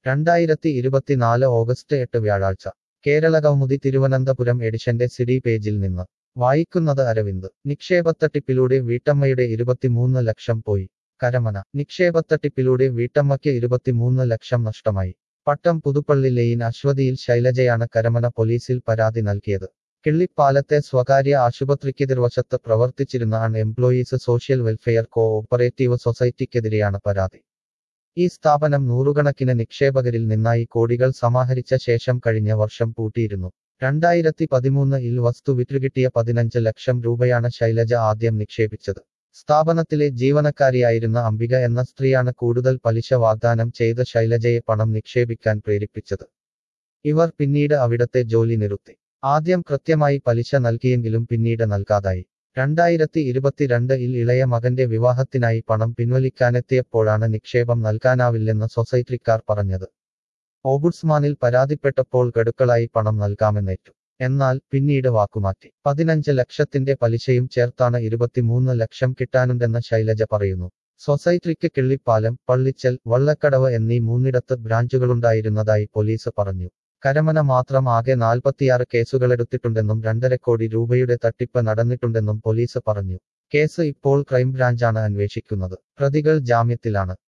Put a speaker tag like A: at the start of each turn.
A: രണ്ടായിരത്തി ഇരുപത്തിനാല് ഓഗസ്റ്റ് എട്ട് വ്യാഴാഴ്ച കേരള കൗമുദി തിരുവനന്തപുരം എഡിഷന്റെ സിഡി പേജിൽ നിന്ന് വായിക്കുന്നത് അരവിന്ദ് നിക്ഷേപത്തട്ടിപ്പിലൂടെ വീട്ടമ്മയുടെ ഇരുപത്തിമൂന്ന് ലക്ഷം പോയി കരമന നിക്ഷേപത്തട്ടിപ്പിലൂടെ വീട്ടമ്മയ്ക്ക് ഇരുപത്തിമൂന്ന് ലക്ഷം നഷ്ടമായി പട്ടം പുതുപ്പള്ളി ലെയിൻ അശ്വതിയിൽ ശൈലജയാണ് കരമന പോലീസിൽ പരാതി നൽകിയത് കിള്ളിപ്പാലത്തെ സ്വകാര്യ ആശുപത്രിക്കെതിർവശത്ത് പ്രവർത്തിച്ചിരുന്ന un employees social welfare cooperative സൊസൈറ്റിക്കെതിരെയാണ് പരാതി ഈ സ്ഥാപനം നൂറുകണക്കിന് നിക്ഷേപകരിൽ നിന്നായി കോടികൾ സമാഹരിച്ച ശേഷം കഴിഞ്ഞ വർഷം പൂട്ടിയിരുന്നു രണ്ടായിരത്തി പതിമൂന്ന് ഇൽ വസ്തു വിറ്റുകിട്ടിയ പതിനഞ്ച് ലക്ഷം രൂപയാണ് ശൈലജ ആദ്യം നിക്ഷേപിച്ചത് സ്ഥാപനത്തിലെ ജീവനക്കാരിയായിരുന്ന അംബിക എന്ന സ്ത്രീയാണ് കൂടുതൽ പലിശ വാഗ്ദാനം ചെയ്ത് ശൈലജയെ പണം നിക്ഷേപിക്കാൻ പ്രേരിപ്പിച്ചത് ഇവർ പിന്നീട് അവിടത്തെ ജോലി നിർത്തി ആദ്യം കൃത്യമായി പലിശ നൽകിയെങ്കിലും പിന്നീട് നൽകാതായി രണ്ടായിരത്തി ഇരുപത്തിരണ്ട് ഇൽ ഇളയ മകന്റെ വിവാഹത്തിനായി പണം പിൻവലിക്കാനെത്തിയപ്പോഴാണ് നിക്ഷേപം നൽകാനാവില്ലെന്ന് സൊസൈറ്റിക്കാർ പറഞ്ഞത് ഓബുഡ്സ്മാനിൽ പരാതിപ്പെട്ടപ്പോൾ ഗഡുക്കളായി പണം നൽകാമെന്നേറ്റു എന്നാൽ പിന്നീട് വാക്കുമാറ്റി പതിനഞ്ച് ലക്ഷത്തിന്റെ പലിശയും ചേർത്താണ് ഇരുപത്തിമൂന്ന് ലക്ഷം കിട്ടാനുണ്ടെന്ന് ശൈലജ പറയുന്നു സൊസൈറ്റിക്ക് കിള്ളിപ്പാലം പള്ളിച്ചൽ വള്ളക്കടവ് എന്നീ മൂന്നിടത്ത് ബ്രാഞ്ചുകളുണ്ടായിരുന്നതായി പോലീസ് പറഞ്ഞു കരമന മാത്രം ആകെ നാൽപ്പത്തിയാറ് കേസുകളെടുത്തിട്ടുണ്ടെന്നും രണ്ടര കോടി രൂപയുടെ തട്ടിപ്പ് നടന്നിട്ടുണ്ടെന്നും പോലീസ് പറഞ്ഞു കേസ് ഇപ്പോൾ ക്രൈംബ്രാഞ്ചാണ് അന്വേഷിക്കുന്നത് പ്രതികൾ ജാമ്യത്തിലാണ്